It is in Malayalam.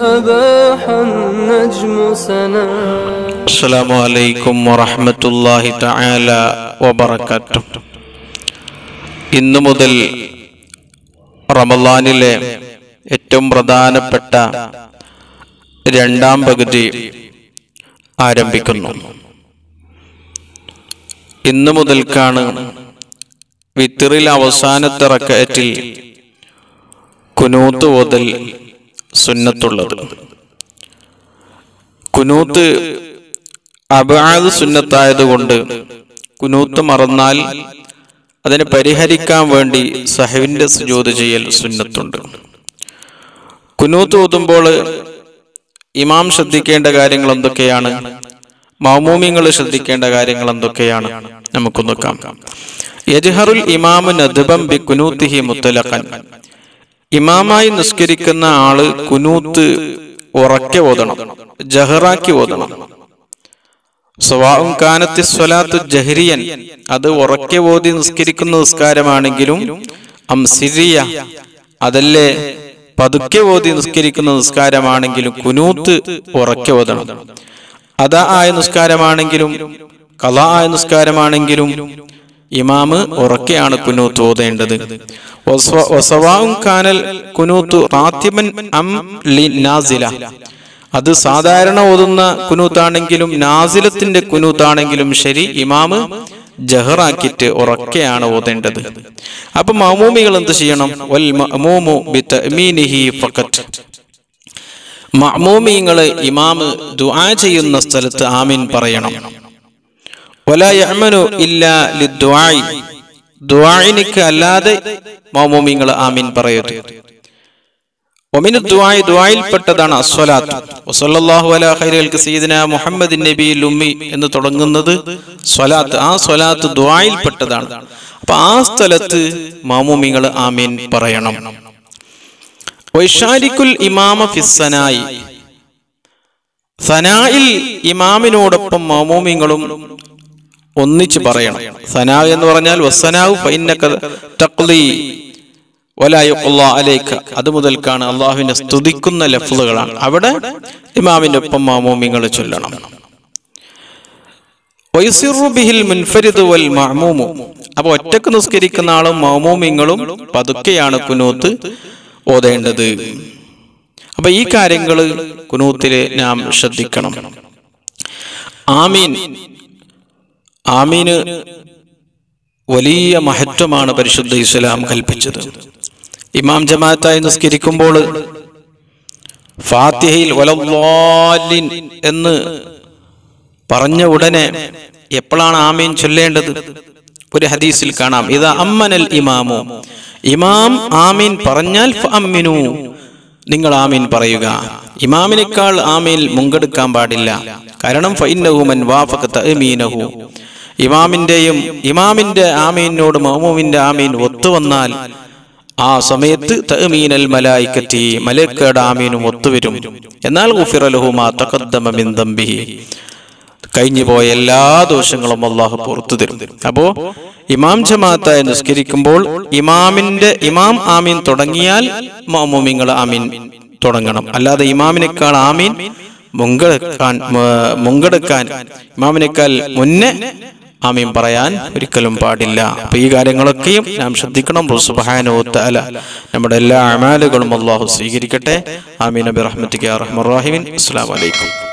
أباح النجم سنا السلام عليكم ورحمة الله تعالى وبركاته ഇന്നു മുതൽ റമദാനിലെ ഏറ്റവും പ്രധാനപ്പെട്ട രണ്ടാം പകുതി ആരംഭിക്കുന്നു ഇന്നു മുതൽക്കാണ് വിത്തിറിൽ അവസാനത്തെ റക്കയറ്റിൽ കുനൂത്ത് ഓതൽ സുന്നത്തുള്ളത് കുനൂത്ത് അബാദ് സുന്നത്തായതുകൊണ്ട് കുനൂത്ത് മറന്നാൽ അതിനെ പരിഹരിക്കാൻ വേണ്ടി സഹവിന്റെ സുജോത് ചെയ്യൽ സുന്നത്തുണ്ട് കുനൂത്ത് ഓതുമ്പോൾ ഇമാം ശ്രദ്ധിക്കേണ്ട കാര്യങ്ങൾ എന്തൊക്കെയാണ് മൗമൂമിങ്ങൾ ശ്രദ്ധിക്കേണ്ട കാര്യങ്ങൾ എന്തൊക്കെയാണ് നമുക്ക് നോക്കാം യജ്ഹറുൽ ഇമാമു നദ്ബം ബി കുനൂത്തിഹി മുത്തലഖൻ ഇമാമായി നിസ്കരിക്കുന്ന ആള് കുനൂത്ത് ഉറക്കെ ഓതണം ജഹറാക്കി ഓതണം സ്വഭാവം കാനത്തി സ്വലാത്തു ജഹരിയൻ അത് ഉറക്കെ ഓതി നിസ്കരിക്കുന്ന നിസ്കാരമാണെങ്കിലും അം സിരിയ അതല്ലേ പതുക്കെ ഓതി നിസ്കരിക്കുന്ന നിസ്കാരമാണെങ്കിലും കുനൂത്ത് ഉറക്കെ ഓതണം അതാ ആയ നിസ്കാരമാണെങ്കിലും കല ആയ നിസ്കാരമാണെങ്കിലും ഇമാമ് ഉറക്കെയാണ് കുനൂത്ത് ഓതേണ്ടത് വസ്വ- വസവാഉം കാനൽ കുനൂത്തു റാത്തിബൻ അം ലി നാസില അത് സാധാരണ ഓതുന്ന കുനൂത്താണെങ്കിലും നാസിലത്തിന്റെ കുനൂത്താണെങ്കിലും ശരി ഇമാമ് ജഹറാക്കിയിട്ട് ഉറക്കെയാണ് ഓതേണ്ടത് അപ്പൊ മമൂമികൾ എന്ത് ചെയ്യണം വൽ മഅമൂമു ബിതഅമീനിഹി ഫഖത്ത് മഅമൂമിങ്ങള് ഇമാമ് ദുആ ചെയ്യുന്ന സ്ഥലത്ത് ആമീൻ പറയണം വല യഅ്മനു ഇല്ലാ ലിദ്ദുആഇ ദുആഇനിക്ക് അല്ലാതെ മൗമൂമിങ്ങൾ ആമീൻ പറയരുത് ഒമിനു ദുആഇ ദുആയിൽപ്പെട്ടതാണ് അസ്വലാത്ത് വസല്ലല്ലാഹു അലാ ഖൈറിൽ സയ്യിദിന മുഹമ്മദിൻ നബിയിൽ ഉമ്മി എന്ന് തുടങ്ങുന്നത് സ്വലാത്ത് ആ സ്വലാത്ത് ദുആയിൽപ്പെട്ടതാണ് അപ്പൊ ആ സ്ഥലത്ത് മാമൂമിങ്ങൾ ആമീൻ പറയണം വൈശാരിക്കുൽ ഇമാമ ഫിസ്സനായി സനായിൽ ഇമാമിനോടൊപ്പം മാമൂമിങ്ങളും ഒന്നിച്ച് പറയണം സനാ എന്ന് പറഞ്ഞാൽ വസ്സനാവ് ഫൈന്നക തഖ്ലി വലാ യുഖ്ലാ അലൈക അത് മുതൽക്കാണ് അള്ളാഹുവിനെ സ്തുതിക്കുന്ന ലഫ്ലുകളാണ് അവിടെ ഇമാമിന്റെ ഒപ്പം മാമൂമിങ്ങൾ ചൊല്ലണം വയസിറു ബിഹിൽ മുൻഫരിദ് വൽ മഅമൂമു അപ്പൊ ഒറ്റക്ക് നിസ്കരിക്കുന്ന ആളും മഅമൂമിങ്ങളും പതുക്കെയാണ് കുനൂത്ത് ഓതേണ്ടത് അപ്പൊ ഈ കാര്യങ്ങൾ കുനൂത്തില് നാം ശ്രദ്ധിക്കണം ആമീൻ ആമീന് വലിയ മഹത്വമാണ് പരിശുദ്ധ ഇസ്ലാം കൽപ്പിച്ചത് ഇമാം ജമാഅത്തായി നിസ്കരിക്കുമ്പോൾ ഫാത്തിഹയിൽ വലല്ലാലിൻ എന്ന് പറഞ്ഞ ഉടനെ എപ്പോഴാണ് ആമീൻ ചൊല്ലേണ്ടത് ഒരു ഹദീസിൽ കാണാം ഇത് അമ്മനൽ ഇമാമു ഇമാം ആമീൻ പറഞ്ഞാൽ അമ്മിനു നിങ്ങൾ ആമീൻ പറയുക ഇമാമിനേക്കാൾ ആമീൻ മുങ്കെടുക്കാൻ പാടില്ല കാരണം ഫൈനഹു മൻ വാഫഖ തഅമീനഹു ഇമാമിന്റെയും ഇമാമിന്റെ ആമീനോട് മഹ്മൂമിന്റെ ആമീൻ ഒത്തുവന്നാൽ ആ സമയത്ത് തഅമീനൽ മലായിക്കത്തി മലക്കയുടെ ആമീനും ഒത്തുവരും എന്നാൽ ഗുഫിറലഹു മാ തഖദ്ദമ മിൻ ദംബിഹി കഴിഞ്ഞു പോയ എല്ലാ ദോഷങ്ങളും അള്ളാഹു പുറത്തു തരും അപ്പോ ഇമാം ജമാഅത്തായി നിസ്കരിക്കുമ്പോൾ ഇമാമിന്റെ ഇമാം ആമീൻ തുടങ്ങിയാൽ മാമൂമിങ്ങൾ ആമീൻ തുടങ്ങണം അല്ലാതെ ഇമാമിനേക്കാൾ ആമീൻ മുങ്കെടുക്കാൻ മ- മുങ്കെടുക്കാൻ ഇമാമിനേക്കാൾ മുന്നേ ആമീൻ പറയാൻ ഒരിക്കലും പാടില്ല അപ്പൊ ഈ കാര്യങ്ങളൊക്കെയും നാം ശ്രദ്ധിക്കണം സുബ്ഹാനഹു വ തആല നമ്മുടെ എല്ലാ അമാലുകളും അള്ളാഹു സ്വീകരിക്കട്ടെ ആമീൻ നബി റഹ്മത്തിക്ക് റഹ്മർ റഹീമിൻ അസ്സലാമു അലൈക്കും